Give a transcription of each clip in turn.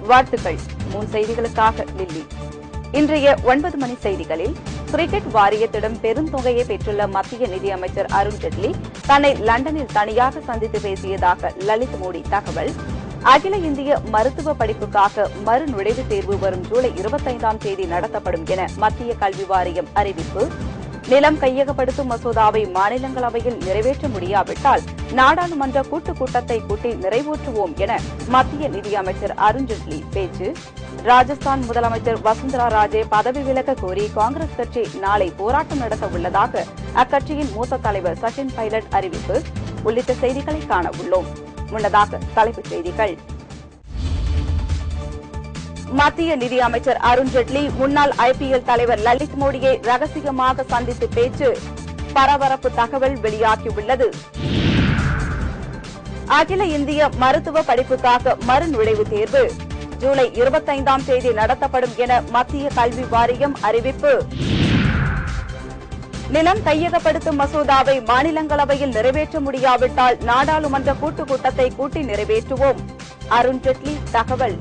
வாழ்த்துக்கள் மூன் செய்திகளுக்காக லில்லி இன்றைய ஒன்பது மணி செய்திகளில் கிரிக்கெட் வாரியத்திடம் பெருந்தொகையை பெற்றுள்ள மத்திய நிதியமைச்சர் அருண் ஜெட்லி தன்னை லண்டனில் தனியாக சந்தித்து பேசியதாக லலித் மோடி தகவல் அகில இந்திய மருத்துவ படிப்புக்காக மறு நுழைவுத் தேர்வு வரும் ஜூலை இருபத்தைந்தாம் தேதி நடத்தப்படும் என மத்திய கல்வி வாரியம் அறிவிப்பு நிலம் கையகப்படுத்தும் மசோதாவை மாநிலங்களவையில் நிறைவேற்ற முடியாவிட்டால் நாடாளுமன்ற கூட்டுக் கூட்டத்தை கூட்டி நிறைவேற்றுவோம் என மத்திய நிதியமைச்சர் அருண் ஜெட்லி பேச்சு ராஜஸ்தான் முதலமைச்சர் வசுந்தரா ராஜே பதவி விலக கோரி காங்கிரஸ் கட்சி நாளை போராட்டம் நடத்த உள்ளதாக அக்கட்சியின் மூத்த தலைவர் சச்சின் பைலட் அறிவிப்பு உள்ளிட்ட செய்திகளை காண உள்ளோம் முன்னதாக தலைப்புச் செய்திகள் மத்திய நிதி அமைச்சர் அருண் ஜெட்லி முன்னாள் ஐபிஎல் தலைவர் லலித் மோடியை ரகசியமாக சந்தித்து பேச்சு பரபரப்பு தகவல் வெளியாகியுள்ளது அகில இந்திய மருத்துவ படிப்புக்காக மறு நுழைவுத் தேர்வு ஜூலை இருபத்தைந்தாம் தேதி நடத்தப்படும் என மத்திய கல்வி வாரியம் அறிவிப்பு நிலம் கையகப்படுத்தும் மசோதாவை மாநிலங்களவையில் நிறைவேற்ற முடியாவிட்டால் நாடாளுமன்ற கூட்டுக் கூட்டத்தை கூட்டி நிறைவேற்றுவோம் அருண் ஜெட்லி தகவல்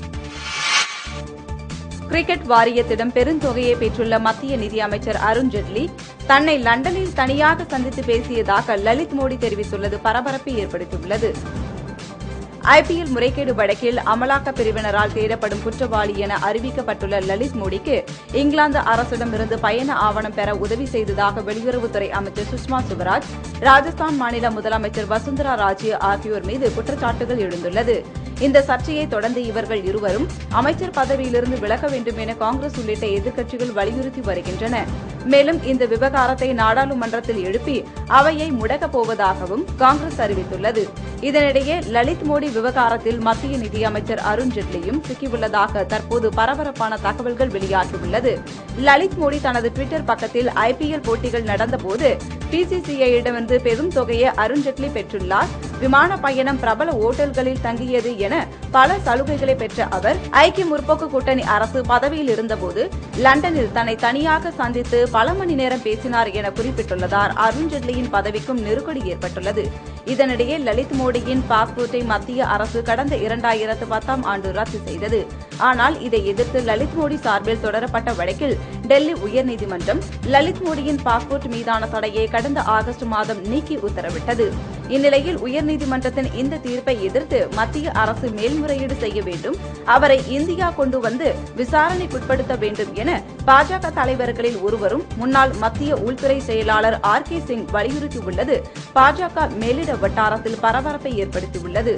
கிரிக்கெட் வாரியத்திடம் பெருந்தொகையை பெற்றுள்ள மத்திய நிதியமைச்சர் அருண் ஜெட்லி தன்னை லண்டனில் தனியாக சந்தித்து பேசியதாக லலித் மோடி தெரிவித்துள்ளது பரபரப்பை ஏற்படுத்தியுள்ளது ஐபிஎல் முறைகேடு வழக்கில் அமலாக்க பிரிவினரால் தேடப்படும் குற்றவாளி என அறிவிக்கப்பட்டுள்ள லலித் மோடிக்கு இங்கிலாந்து அரசிடமிருந்து பயண ஆவணம் பெற உதவி செய்ததாக வெளியுறவுத்துறை அமைச்சர் சுஷ்மா சுவராஜ் ராஜஸ்தான் மாநில முதலமைச்சர் வசுந்தரா ராஜே ஆகியோர் மீது குற்றச்சாட்டுகள் எழுந்துள்ளது இந்த சர்ச்சையை தொடர்ந்து இவர்கள் இருவரும் அமைச்சர் பதவியிலிருந்து விலக வேண்டும் என காங்கிரஸ் உள்ளிட்ட எதிர்க்கட்சிகள் வலியுறுத்தி வருகின்றன மேலும் இந்த விவகாரத்தை நாடாளுமன்றத்தில் எழுப்பி அவையை முடக்கப் போவதாகவும் காங்கிரஸ் அறிவித்துள்ளது இதனிடையே லலித் மோடி விவகாரத்தில் மத்திய நிதியமைச்சர் அருண் ஜெட்லியும் சிக்கியுள்ளதாக தற்போது பரபரப்பான தகவல்கள் வெளியாகியுள்ளது லலித் மோடி தனது டுவிட்டர் பக்கத்தில் ஐபிஎல் போட்டிகள் நடந்தபோது பிசிசிஐயிடமிருந்து பெரும் தொகையை அருண் ஜெட்லி பெற்றுள்ளார் விமான பயணம் பிரபல ஓட்டல்களில் தங்கியது என பல சலுகைகளை பெற்ற அவர் ஐக்கிய முற்போக்கு கூட்டணி அரசு பதவியில் இருந்தபோது லண்டனில் தன்னை தனியாக சந்தித்து பல மணி நேரம் பேசினார் என குறிப்பிட்டுள்ளதால் அருண் ஜெட்லியின் பதவிக்கும் நெருக்கடி ஏற்பட்டுள்ளது இதனிடையே லலித் மோடியின் பாஸ்போர்ட்டை மத்திய அரசு கடந்த இரண்டாயிரத்து பத்தாம் ஆண்டு ரத்து செய்தது ஆனால் இதை எதிர்த்து லலித் மோடி சார்பில் தொடரப்பட்ட வழக்கில் டெல்லி உயர்நீதிமன்றம் லலித் மோடியின் பாஸ்போர்ட் மீதான தடையை கடந்த ஆகஸ்ட் மாதம் நீக்கி உத்தரவிட்டது இந்நிலையில் உயர்நீதிமன்றத்தின் இந்த தீர்ப்பை எதிர்த்து மத்திய அரசு மேல்முறையீடு செய்ய வேண்டும் அவரை இந்தியா கொண்டு வந்து விசாரணைக்குட்படுத்த வேண்டும் என பாஜக தலைவர்களில் ஒருவரும் முன்னாள் மத்திய உள்துறை செயலாளர் ஆர் கே சிங் வலியுறுத்தியுள்ளது பாஜக மேலிட வட்டாரத்தில் பரபரப்பை ஏற்படுத்தியுள்ளது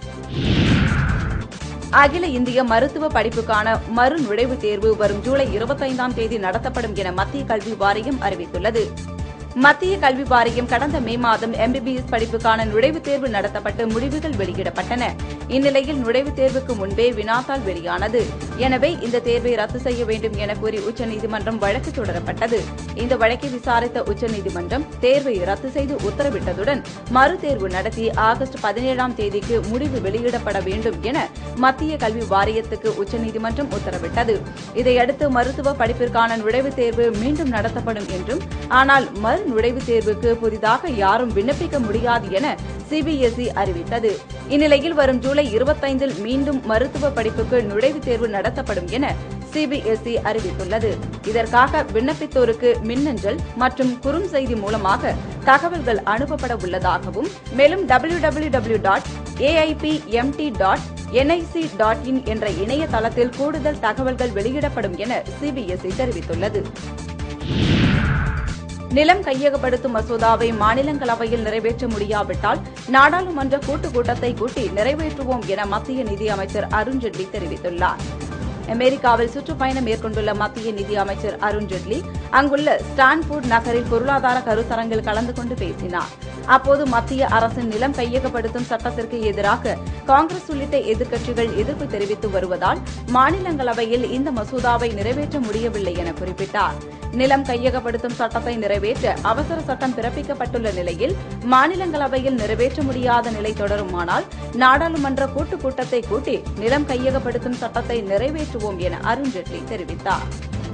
அகில இந்திய மருத்துவ படிப்புக்கான மறு நுழைவுத் தேர்வு வரும் ஜூலை இருபத்தைந்தாம் தேதி நடத்தப்படும் என மத்திய கல்வி வாரியம் அறிவித்துள்ளது மத்திய கல்வி வாரியம் கடந்த மே மாதம் எம்பிபிஎஸ் படிப்புக்கான நுழைவுத் தேர்வு நடத்தப்பட்டு முடிவுகள் வெளியிடப்பட்டன இந்நிலையில் நுழைவுத் தேர்வுக்கு முன்பே வினாத்தாள் வெளியானது எனவே இந்த தேர்வை ரத்து செய்ய வேண்டும் என கூறி உச்சநீதிமன்றம் வழக்கு தொடரப்பட்டது இந்த வழக்கை விசாரித்த உச்சநீதிமன்றம் தேர்வை ரத்து செய்து உத்தரவிட்டதுடன் மறுதேர்வு நடத்தி ஆகஸ்ட் பதினேழாம் தேதிக்கு முடிவு வெளியிடப்பட வேண்டும் என மத்திய கல்வி வாரியத்துக்கு உச்சநீதிமன்றம் உத்தரவிட்டது இதையடுத்து மருத்துவ படிப்பிற்கான நுழைவுத் தேர்வு மீண்டும் நடத்தப்படும் என்றும் ஆனால் மறு நுழைவுத் தேர்வுக்கு புதிதாக யாரும் விண்ணப்பிக்க முடியாது என சிபிஎஸ்இ அறிவித்தது இந்நிலையில் வரும் ஜூலை இருபத்தைந்தில் மீண்டும் மருத்துவ படிப்புக்கு நுழைவுத் தேர்வு நடத்தப்படும் என சிபிஎஸ்இ அறிவித்துள்ளது இதற்காக விண்ணப்பித்தோருக்கு மின்னஞ்சல் மற்றும் குறுஞ்செய்தி மூலமாக தகவல்கள் அனுப்பப்பட உள்ளதாகவும் மேலும் W W W dot AIBMT dot NIC dot in என்ற இணையதளத்தில் கூடுதல் தகவல்கள் வெளியிடப்படும் என சிபிஎஸ்இ தெரிவித்துள்ளது நிலம் கையகப்படுத்தும் மசோதாவை மாநிலங்களவையில் நிறைவேற்ற முடியாவிட்டால் நாடாளுமன்ற கூட்டுக் கூட்டத்தை கூட்டி நிறைவேற்றுவோம் என மத்திய நிதியமைச்சர் அருண் ஜெட்லி தெரிவித்துள்ளார் அமெரிக்காவில் சுற்றுப்பயணம் மேற்கொண்டுள்ள மத்திய நிதி அமைச்சர் அருண் ஜெட்லி அங்குள்ள ஸ்டான்போர்ட் நகரில் பொருளாதார கருத்தரங்கில் கலந்து கொண்டு பேசினார் அப்போது மத்திய அரசின் நிலம் கையகப்படுத்தும் சட்டத்திற்கு எதிராக காங்கிரஸ் உள்ளிட்ட எதிர்க்கட்சிகள் எதிர்ப்பு தெரிவித்து வருவதால் மாநிலங்களவையில் இந்த மசோதாவை நிறைவேற்ற முடியவில்லை என குறிப்பிட்டார் நிலம் கையகப்படுத்தும் சட்டத்தை நிறைவேற்ற அவசர சட்டம் பிறப்பிக்கப்பட்டுள்ள நிலையில் மாநிலங்களவையில் நிறைவேற்ற முடியாத நிலை தொடருமானால் நாடாளுமன்ற கூட்டுக் கூட்டத்தை கூட்டி நிலம் கையகப்படுத்தும் சட்டத்தை நிறைவேற்றுவோம் என அருண் ஜெட்லி தெரிவித்தார்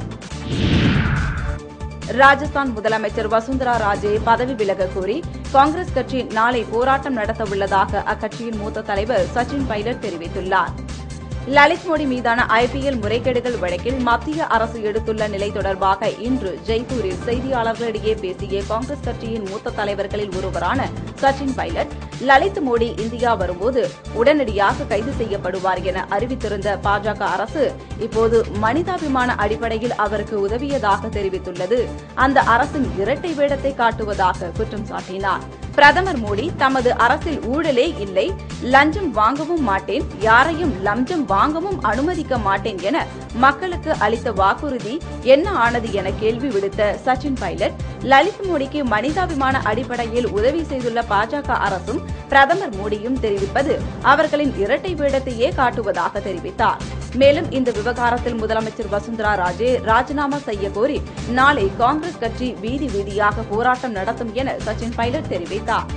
ராஜஸ்தான் முதலமைச்சர் வசுந்தரா ராஜே பதவி விலக கோரி காங்கிரஸ் கட்சி நாளை போராட்டம் நடத்த உள்ளதாக அக்கட்சியின் மூத்த தலைவர் சச்சின் பைலட் தெரிவித்துள்ளார் லலித் மோடி மீதான ஐபிஎல் முறைகேடுகள் வழக்கில் மத்திய அரசு எடுத்துள்ள நிலை தொடர்பாக இன்று ஜெய்ப்பூரில் செய்தியாளர்களிடையே பேசிய காங்கிரஸ் கட்சியின் மூத்த தலைவர்களில் ஒருவரான சச்சின் பைலட் லலித் மோடி இந்தியா வரும்போது உடனடியாக கைது செய்யப்படுவார் என அறிவித்திருந்த பாஜக அரசு இப்போது மனிதாபிமான அடிப்படையில் அவருக்கு உதவியதாக தெரிவித்துள்ளது அந்த அரசின் இரட்டை வேடத்தை காட்டுவதாக குற்றம் சாட்டினார் பிரதமர் மோடி தமது அரசில் ஊழலே இல்லை லஞ்சம் வாங்கவும் மாட்டேன் யாரையும் லஞ்சம் வாங்கவும் அனுமதிக்க மாட்டேன் என மக்களுக்கு அளித்த வாக்குறுதி என்ன ஆனது என கேள்வி விடுத்த சச்சின் பைலட் லலித் மோடிக்கு மனிதாபிமான அடிப்படையில் உதவி செய்துள்ள பாஜக அரசும் பிரதமர் மோடியும் தெரிவிப்பது அவர்களின் இரட்டை வேடத்தையே காட்டுவதாக தெரிவித்தார் மேலும் இந்த விவகாரத்தில் முதலமைச்சர் வசுந்தரா ராஜே ராஜினாமா செய்ய கோரி நாளை காங்கிரஸ் கட்சி வீதி வீதியாக போராட்டம் நடத்தும் என சச்சின் பைலட் தெரிவித்தார்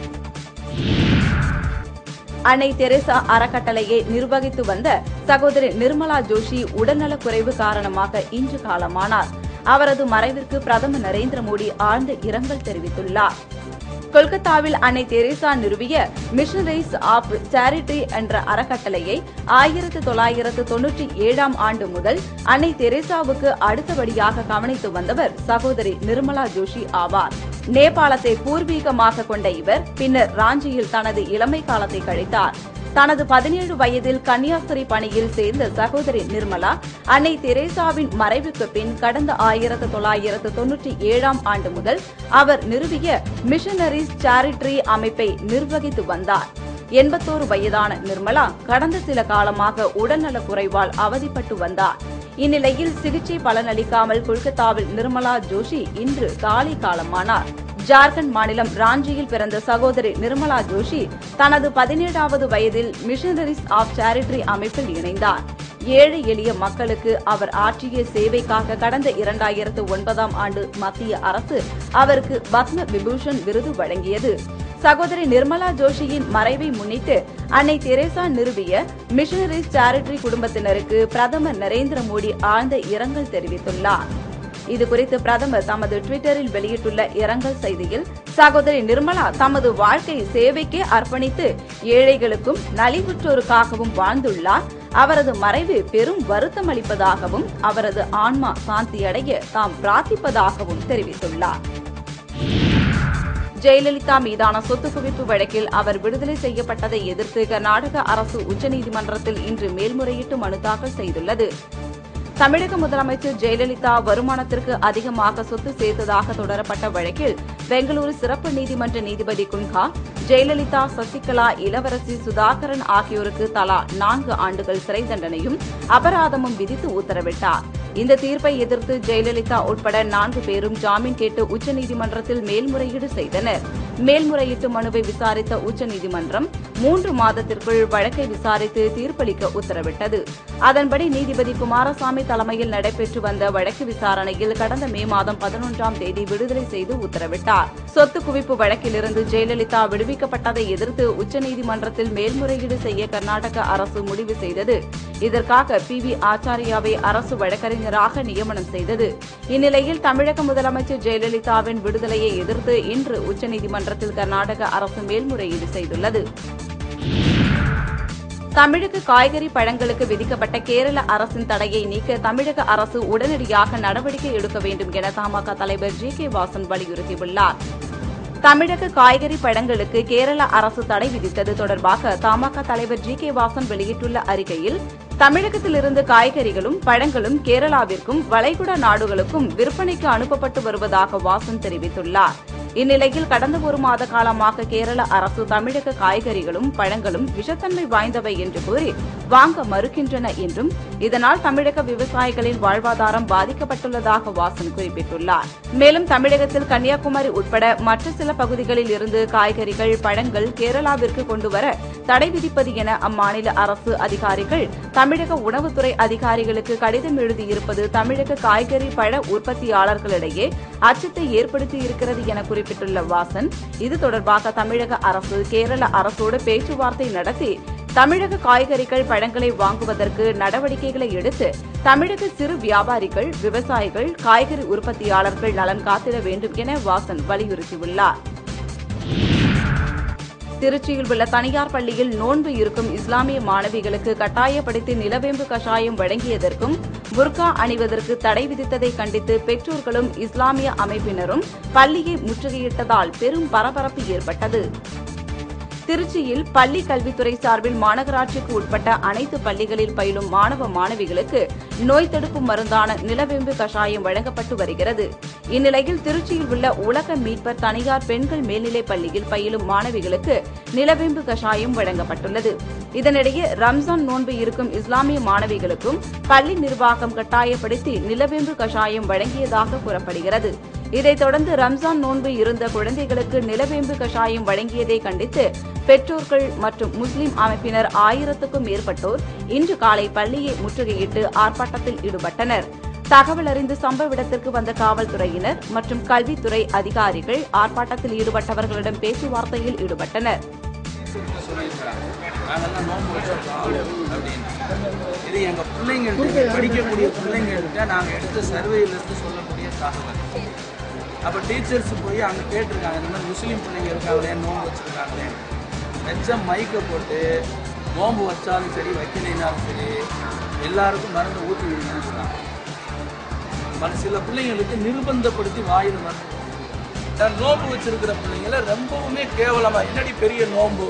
அன்னை தெரேசா அறக்கட்டளையை நிர்வகித்து வந்த சகோதரி நிர்மலா ஜோஷி உடல்நலக் குறைவு காரணமாக இன்று காலமானார் அவரது மறைவிற்கு பிரதமர் நரேந்திர மோடி ஆழ்ந்த இரங்கல் தெரிவித்துள்ளார் கொல்கத்தாவில் அன்னை தெரேசா நிறுவிய மிஷனரிஸ் ஆஃப் சேரிட்டி என்ற அறக்கட்டளையை ஆயிரத்து தொள்ளாயிரத்து தொன்னூற்றி ஏழாம் ஆண்டு முதல் அன்னை தெரேசாவுக்கு அடுத்தபடியாக கவனித்து வந்தவர் சகோதரி நிர்மலா ஜோஷி ஆவார் நேபாளத்தை பூர்வீகமாக கொண்ட இவர் பின்னர் ராஞ்சியில் தனது இளமை காலத்தை கழித்தார் தனது பதினேழு வயதில் கன்னியாஸ்திரி பணியில் சேர்ந்த சகோதரி நிர்மலா அன்னை தெரேசாவின் மறைவுக்கு பின் கடந்த ஆயிரத்து தொள்ளாயிரத்து தொன்னூற்றி ஏழாம் ஆண்டு முதல் அவர் நிறுவிய மிஷனரிஸ் சேரிட்டரி அமைப்பை நிர்வகித்து வந்தார் எண்பத்தோரு வயதான நிர்மலா கடந்த சில காலமாக உடல்நலக் குறைவால் அவதிப்பட்டு வந்தார் இந்நிலையில் சிகிச்சை பலனளிக்காமல் கொல்கத்தாவில் நிர்மலா ஜோஷி இன்று காலை காலமானார் ஜார்க்கண்ட் மாநிலம் ராஞ்சியில் பிறந்த சகோதரி நிர்மலா ஜோஷி தனது பதினேழாவது வயதில் மிஷனரிஸ் ஆஃப் சேரிட்டரி அமைப்பில் இணைந்தார் ஏழை எளிய மக்களுக்கு அவர் ஆற்றிய சேவைக்காக கடந்த இரண்டாயிரத்து ஒன்பதாம் ஆண்டு மத்திய அரசு அவருக்கு பத்ம விபூஷன் விருது வழங்கியது சகோதரி நிர்மலா ஜோஷியின் மறைவை முன்னிட்டு அன்னை தெரேசா நிறுவிய மிஷனரிஸ் சேரிட்டரி குடும்பத்தினருக்கு பிரதமர் நரேந்திர மோடி ஆழ்ந்த இரங்கல் தெரிவித்துள்ளார் இதுகுறித்து பிரதமர் தமது டுவிட்டரில் வெளியிட்டுள்ள இரங்கல் செய்தியில் சகோதரி நிர்மலா தமது வாழ்க்கை சேவைக்கே அர்ப்பணித்து ஏழைகளுக்கும் நலிவுற்றோருக்காகவும் வாழ்ந்துள்ளார் அவரது மறைவு பெரும் வருத்தம் அளிப்பதாகவும் அவரது ஆன்மா சாந்தியடைய தாம் பிரார்த்திப்பதாகவும் தெரிவித்துள்ளார் ஜெயலலிதா மீதான சொத்து குவிப்பு வழக்கில் அவர் விடுதலை செய்யப்பட்டதை எதிர்த்து கர்நாடக அரசு உச்சநீதிமன்றத்தில் இன்று மேல்முறையீட்டு மனு தாக்கல் செய்துள்ளது தமிழக முதலமைச்சர் ஜெயலலிதா வருமானத்திற்கு அதிகமாக சொத்து சேர்த்ததாக தொடரப்பட்ட வழக்கில் பெங்களூரு சிறப்பு நீதிமன்ற நீதிபதி குன்ஹா ஜெயலலிதா சசிகலா இளவரசி சுதாகரன் ஆகியோருக்கு தலா நான்கு ஆண்டுகள் சிறை தண்டனையும் அபராதமும் விதித்து உத்தரவிட்டார் இந்த தீர்ப்பை எதிர்த்து ஜெயலலிதா உட்பட நான்கு பேரும் ஜாமீன் கேட்டு உச்சநீதிமன்றத்தில் மேல்முறையீடு செய்தனர் மேல்முறையீட்டு மனுவை விசாரித்த உச்சநீதிமன்றம் மூன்று மாதத்திற்குள் வழக்கை விசாரித்து தீர்ப்பளிக்க உத்தரவிட்டது அதன்படி நீதிபதி குமாரசாமி தலைமையில் நடைபெற்று வந்த வழக்கு விசாரணையில் கடந்த மே மாதம் பதினொன்றாம் தேதி விடுதலை செய்து உத்தரவிட்டார் சொத்து குவிப்பு வழக்கிலிருந்து ஜெயலலிதா விடுவிக்கப்பட்டதை எதிர்த்து உச்சநீதிமன்றத்தில் மேல்முறையீடு செய்ய கர்நாடக அரசு முடிவு செய்தது இதற்காக பி வி ஆச்சாரியாவை அரசு வழக்கறிஞராக நியமனம் செய்தது இந்நிலையில் தமிழக முதலமைச்சர் ஜெயலலிதாவின் விடுதலையை எதிர்த்து இன்று உச்சநீதிமன்றத்தில் கர்நாடக அரசு மேல்முறையீடு செய்துள்ளது தமிழக காய்கறி பழங்களுக்கு விதிக்கப்பட்ட கேரள அரசின் தடையை நீக்க தமிழக அரசு உடனடியாக நடவடிக்கை எடுக்க வேண்டும் என தமாக தலைவர் ஜி கே வாசன் வலியுறுத்தியுள்ளார் தமிழக காய்கறி பழங்களுக்கு கேரள அரசு தடை விதித்தது தொடர்பாக தமாக தலைவர் ஜி கே வாசன் வெளியிட்டுள்ள அறிக்கையில் தமிழகத்திலிருந்து காய்கறிகளும் பழங்களும் கேரளாவிற்கும் வளைகுடா நாடுகளுக்கும் விற்பனைக்கு அனுப்பப்பட்டு வருவதாக வாசன் தெரிவித்துள்ளார் இந்நிலையில் கடந்த ஒரு மாத காலமாக கேரள அரசு தமிழக காய்கறிகளும் பழங்களும் விஷத்தன்மை வாய்ந்தவை என்று கூறி வாங்க மறுக்கின்றன என்றும் இதனால் தமிழக விவசாயிகளின் வாழ்வாதாரம் பாதிக்கப்பட்டுள்ளதாக வாசன் குறிப்பிட்டுள்ளார் மேலும் தமிழகத்தில் கன்னியாகுமரி உட்பட மற்ற சில பகுதிகளில் இருந்து காய்கறிகள் பழங்கள் கேரளாவிற்கு கொண்டுவர தடை விதிப்பது என அம்மாநில அரசு அதிகாரிகள் தமிழக உணவுத்துறை அதிகாரிகளுக்கு கடிதம் எழுதியிருப்பது தமிழக காய்கறி பழ உற்பத்தியாளர்களிடையே அச்சத்தை ஏற்படுத்தி இருக்கிறது என குறிப்பிட்டுள்ள வாசன் இது தொடர்பாக தமிழக அரசு கேரள அரசோடு பேச்சுவார்த்தை நடத்தி தமிழக காய்கறிகள் பழங்களை வாங்குவதற்கு நடவடிக்கைகளை எடுத்து தமிழக சிறு வியாபாரிகள் விவசாயிகள் காய்கறி உற்பத்தியாளர்கள் நலன் காத்திட வேண்டும் என வாசன் வலியுறுத்தியுள்ளார் திருச்சியில் உள்ள தனியார் பள்ளியில் நோன்பு இருக்கும் இஸ்லாமிய மாணவிகளுக்கு கட்டாயப்படுத்தி நிலவேம்பு கஷாயம் வழங்கியதற்கும் புர்கா அணிவதற்கு தடை விதித்ததை கண்டித்து பெற்றோர்களும் இஸ்லாமிய அமைப்பினரும் பள்ளியை முற்றுகையிட்டதால் பெரும் பரபரப்பு ஏற்பட்டது திருச்சியில் பள்ளி கல்வித்துறை சார்பில் மாநகராட்சிக்கு உட்பட்ட அனைத்து பள்ளிகளில் பயிலும் மாணவ மாணவிகளுக்கு நோய் தடுப்பு மருந்தான நிலவேம்பு கஷாயம் வழங்கப்பட்டு வருகிறது இந்நிலையில் திருச்சியில் உள்ள உலக மீட்பர் தனியார் பெண்கள் மேல்நிலைப் பள்ளியில் பயிலும் மாணவிகளுக்கு நிலவேம்பு கஷாயம் வழங்கப்பட்டுள்ளது இதனிடையே ரம்ஜான் நோன்பு இருக்கும் இஸ்லாமிய மாணவிகளுக்கும் பள்ளி நிர்வாகம் கட்டாயப்படுத்தி நிலவேம்பு கஷாயம் வழங்கியதாக கூறப்படுகிறது இதைத் தொடர்ந்து ரம்ஜான் நோன்பு இருந்த குழந்தைகளுக்கு நிலவேம்பு கஷாயம் வழங்கியதை கண்டித்து பெற்றோர்கள் மற்றும் முஸ்லிம் அமைப்பினர் ஆயிரத்துக்கும் மேற்பட்டோர் இன்று காலை பள்ளியை முற்றுகையிட்டு ஆர்ப்பாட்டத்தில் ஈடுபட்டனர் தகவல் அறிந்து சம்பவ இடத்திற்கு வந்த காவல்துறையினர் மற்றும் கல்வித்துறை அதிகாரிகள் ஆர்ப்பாட்டத்தில் ஈடுபட்டவர்களிடம் பேச்சுவார்த்தையில் ஈடுபட்டனர் சொல்லியிருக்கிறாங்க நாங்கெல்லாம் நோன்பு வச்சிருக்கோம் அப்படின்னு இது எங்கள் பிள்ளைங்கள்ட்ட படிக்கக்கூடிய பிள்ளைங்கள்ட்ட நாங்கள் எடுத்த சர்வேயிலிருந்து சொல்லக்கூடிய தகவல் அப்போ டீச்சர்ஸ் போய் அங்கே கேட்டிருக்காங்க இந்த மாதிரி முஸ்லீம் பிள்ளைங்க இருக்காங்களே நோன்பு வச்சுருக்காங்களே வச்ச மைக்கை போட்டு நோன்பு வச்சாலும் சரி வைக்கலைனாலும் சரி எல்லாருக்கும் மருந்து ஊற்றி விடுங்கன்னு சொன்னாங்க மன சில பிள்ளைங்களுக்கு நிர்பந்தப்படுத்தி வாயில் மருந்து நான் நோன்பு வச்சிருக்கிற பிள்ளைங்கள ரொம்பவுமே கேவலமா என்னடி பெரிய நோன்பு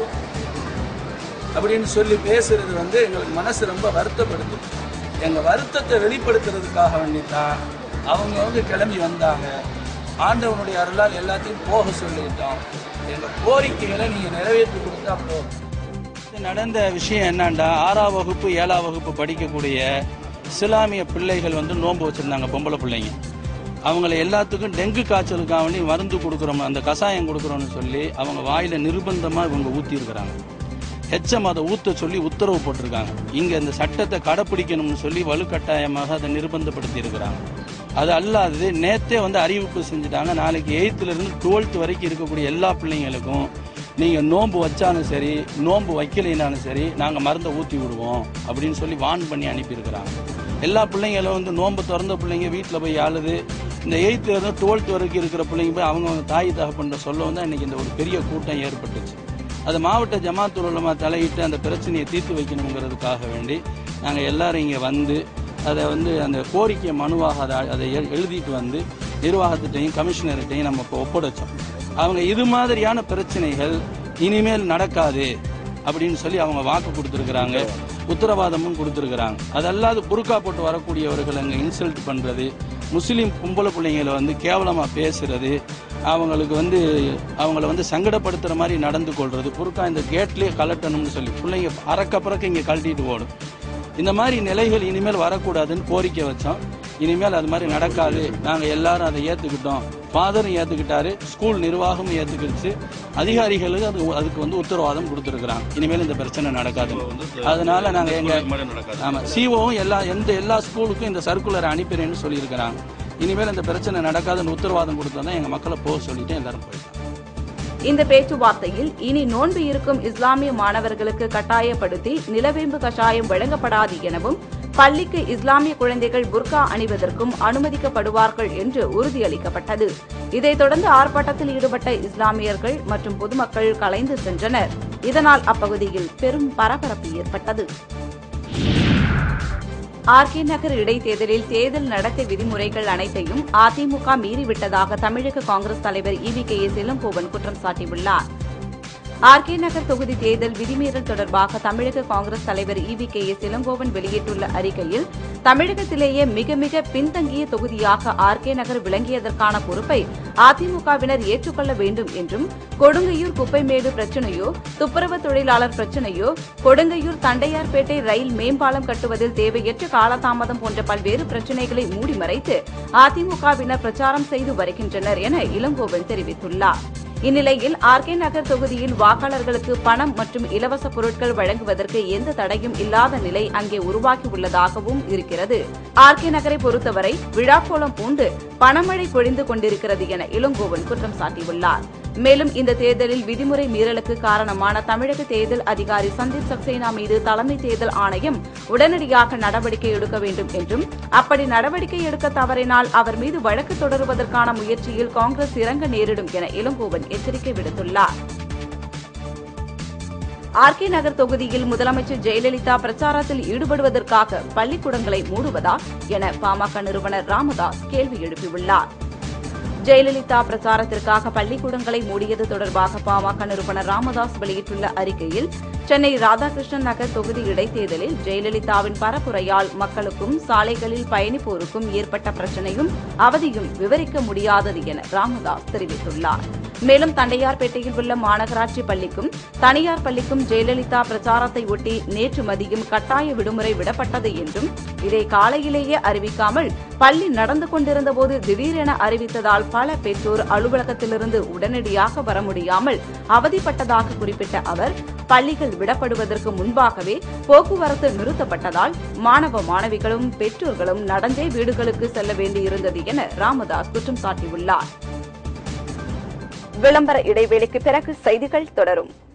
அப்படின்னு சொல்லி பேசுறது வந்து எங்களுக்கு மனசு ரொம்ப வருத்தப்படுது எங்க வருத்தத்தை வெளிப்படுத்துறதுக்காக வேண்டி தான் அவங்க வந்து கிளம்பி வந்தாங்க ஆண்டவனுடைய அருளால் எல்லாத்தையும் போக சொல்லிட்டோம் எங்க கோரிக்கைகளை நீங்க நிறைவேற்றி கொடுத்தா போதும் இது நடந்த விஷயம் என்னண்டா ஆறாம் வகுப்பு ஏழாம் வகுப்பு படிக்கக்கூடிய இஸ்லாமிய பிள்ளைகள் வந்து நோன்பு வச்சிருந்தாங்க பொம்பளை பிள்ளைங்க அவங்கள எல்லாத்துக்கும் டெங்கு காய்ச்சலுக்காக வேண்டி மருந்து கொடுக்குறோம் அந்த கஷாயம் கொடுக்குறோம்னு சொல்லி அவங்க வாயில நிர்பந்தமா இவங்க ஊத்தி இருக்கிறாங்க ஹெச்எம் அதை ஊத்த சொல்லி உத்தரவு போட்டிருக்காங்க இங்க இந்த சட்டத்தை கடைப்பிடிக்கணும்னு சொல்லி வலுக்கட்டாயமாக அதை நிர்பந்தப்படுத்தி இருக்கிறாங்க அது அல்லாது நேத்தே வந்து அறிவிப்பு செஞ்சுட்டாங்க நாளைக்கு எயித்துல இருந்து டுவெல்த் வரைக்கும் இருக்கக்கூடிய எல்லா பிள்ளைங்களுக்கும் நீங்க நோன்பு வச்சாலும் சரி நோன்பு வைக்கலைனாலும் சரி நாங்க மருந்தை ஊத்தி விடுவோம் அப்படின்னு சொல்லி வான் பண்ணி அனுப்பியிருக்கிறாங்க எல்லா பிள்ளைங்களும் வந்து நோன்பு திறந்த பிள்ளைங்க வீட்டில் போய் ஆளுது இந்த எயித்துல இருந்து டுவெல்த் வரைக்கும் இருக்கிற பிள்ளைங்க போய் அவங்க தாய் தகப்பன்ற சொல்ல வந்து இன்னைக்கு இந்த ஒரு பெரிய கூட்டம் ஏற்பட்டுச்சு அது மாவட்ட ஜமாத்துல் உலமா தலையிட்டு அந்த பிரச்சனையை தீர்த்து வைக்கணுங்கிறதுக்காக வேண்டி நாங்கள் எல்லாரும் இங்கே வந்து அதை வந்து அந்த கோரிக்கை மனுவாக அதை அதை எ- எழுதிட்டு வந்து நிர்வாகத்திட்டையும் கமிஷனர்கிட்டையும் நம்ம இப்போ ஒப்படைச்சோம் அவங்க இது மாதிரியான பிரச்சனைகள் இனிமேல் நடக்காது அப்படின்னு சொல்லி அவங்க வாக்கு கொடுத்துருக்குறாங்க உத்தரவாதமும் கொடுத்துருக்குறாங்க அதல்லாது புருக்கா போட்டு வரக்கூடியவர்கள் அங்கே இன்சல்ட் பண்ணுறது முஸ்லீம் பொம்பளை பிள்ளைங்களை வந்து கேவலமாக பேசுறது அவங்களுக்கு வந்து அவங்கள வந்து சங்கடப்படுத்துகிற மாதிரி நடந்து கொள்றது புருக்கா இந்த கேட்லேயே கலட்டணும்னு சொல்லி பிள்ளைங்க அறக்க பறக்க இங்கே கழட்டிட்டு ஓடும் இந்த மாதிரி நிலைகள் இனிமேல் வரக்கூடாதுன்னு கோரிக்கை வச்சோம் இனிமேல் அது மாதிரி நடக்காது நாங்கள் எல்லாரும் அதை ஏற்றுக்கிட்டோம் ஃபாதரும் ஏற்றுக்கிட்டாரு ஸ்கூல் நிர்வாகமும் ஏற்றுக்கிடுச்சு அதிகாரிகளுக்கு அது அதுக்கு வந்து உத்தரவாதம் கொடுத்துருக்குறாங்க இனிமேல் இந்த பிரச்சனை நடக்காது அதனால நாங்கள் எங்கள் ஆமாம் சிஓவும் எல்லா எந்த எல்லா ஸ்கூலுக்கும் இந்த சர்க்குலரை அனுப்பிடுறேன்னு சொல்லியிருக்கிறாங்க இனிமேல் இந்த பிரச்சனை நடக்காதுன்னு உத்தரவாதம் கொடுத்தா தான் எங்கள் மக்களை போக சொல்லிட்டு எல்லாரும் போயிட்டாங்க இந்த பேச்சுவார்த்தையில் இனி நோன்பு இருக்கும் இஸ்லாமிய மாணவர்களுக்கு கட்டாயப்படுத்தி நிலவேம்பு கஷாயம் வழங்கப்படாது எனவும் பள்ளிக்கு இஸ்லாமிய குழந்தைகள் புர்கா அணிவதற்கும் அனுமதிக்கப்படுவார்கள் என்று உறுதியளிக்கப்பட்டது இதைத் தொடர்ந்து ஆர்ப்பாட்டத்தில் ஈடுபட்ட இஸ்லாமியர்கள் மற்றும் பொதுமக்கள் கலைந்து சென்றனர் இதனால் அப்பகுதியில் பெரும் பரபரப்பு ஏற்பட்டது ஆர்கே நகர் இடைத்தேர்தலில் தேர்தல் நடத்தை விதிமுறைகள் அனைத்தையும் அதிமுக மீறிவிட்டதாக தமிழக காங்கிரஸ் தலைவர் இவி கே எஸ் இளங்கோவன் குற்றம் சாட்டியுள்ளார் ஆர்கே நகர் தொகுதி தேர்தல் விதிமீறல் தொடர்பாக தமிழக காங்கிரஸ் தலைவர் இவி கே எஸ் இளங்கோவன் வெளியிட்டுள்ள அறிக்கையில் தமிழகத்திலேயே மிக மிக பின்தங்கிய தொகுதியாக ஆர்கே நகர் விளங்கியதற்கான பொறுப்பை அதிமுகவினர் ஏற்றுக்கொள்ள வேண்டும் என்றும் கொடுங்கையூர் குப்பைமேடு பிரச்சனையோ துப்புரவு தொழிலாளர் பிரச்சனையோ கொடுங்கையூர் தண்டையார்பேட்டை ரயில் மேம்பாலம் கட்டுவதில் தேவையற்ற காலதாமதம் போன்ற பல்வேறு பிரச்சனைகளை மூடி மறைத்து அதிமுகவினர் பிரச்சாரம் செய்து வருகின்றனர் என இளங்கோவன் தெரிவித்துள்ளார் இந்நிலையில் ஆர்கே நகர் தொகுதியில் வாக்காளர்களுக்கு பணம் மற்றும் இலவச பொருட்கள் வழங்குவதற்கு எந்த தடையும் இல்லாத நிலை அங்கே உருவாகியுள்ளதாகவும் இருக்கிறது ஆர்கே நகரை பொறுத்தவரை விழாக்கோலம் பூண்டு பணமழை பொழிந்து கொண்டிருக்கிறது என இளங்கோவன் குற்றம் சாட்டியுள்ளார் மேலும் இந்த தேர்தலில் விதிமுறை மீறலுக்கு காரணமான தமிழக தேர்தல் அதிகாரி சந்தீப் சக்சேனா மீது தலைமை தேர்தல் ஆணையம் உடனடியாக நடவடிக்கை எடுக்க வேண்டும் என்றும் அப்படி நடவடிக்கை எடுக்க தவறினால் அவர் மீது வழக்கு தொடருவதற்கான முயற்சியில் காங்கிரஸ் இறங்க நேரிடும் என இளங்கோவன் எச்சரிக்கை விடுத்துள்ளார் ஆர்கே நகர் தொகுதியில் முதலமைச்சர் ஜெயலலிதா பிரச்சாரத்தில் ஈடுபடுவதற்காக பள்ளிக்கூடங்களை மூடுவதா என பாமக நிறுவனர் ராமதாஸ் கேள்வி எழுப்பியுள்ளார் ஜெயலலிதா பிரச்சாரத்திற்காக பள்ளிக்கூடங்களை மூடியது தொடர்பாக பாமக நிறுவனர் ராமதாஸ் வெளியிட்டுள்ள அறிக்கையில் சென்னை ராதாகிருஷ்ணன் நகர் தொகுதி இடைத்தேர்தலில் ஜெயலலிதாவின் பரப்புரையால் மக்களுக்கும் சாலைகளில் பயணிப்போருக்கும் ஏற்பட்ட பிரச்சனையும் அவதியும் விவரிக்க முடியாதது என ராமதாஸ் தெரிவித்துள்ளார் மேலும் தண்டையார்பேட்டையில் உள்ள மாநகராட்சி பள்ளிக்கும் தனியார் பள்ளிக்கும் ஜெயலலிதா பிரச்சாரத்தை ஒட்டி நேற்று மதியம் கட்டாய விடுமுறை விடப்பட்டது என்றும் இதை காலையிலேயே அறிவிக்காமல் பள்ளி நடந்து கொண்டிருந்த போது திடீரென அறிவித்ததால் பல பெற்றோர் அலுவலகத்திலிருந்து உடனடியாக வர முடியாமல் அவதிப்பட்டதாக குறிப்பிட்ட அவர் பள்ளிகள் விடப்படுவதற்கு முன்பாகவே போக்குவரத்து நிறுத்தப்பட்டதால் மாணவ மாணவிகளும் பெற்றோர்களும் நடந்தே வீடுகளுக்கு செல்ல வேண்டியிருந்தது என ராமதாஸ் குற்றம் சாட்டியுள்ளார் விளம்பர இடைவேளைக்கு பிறகு செய்திகள் தொடரும்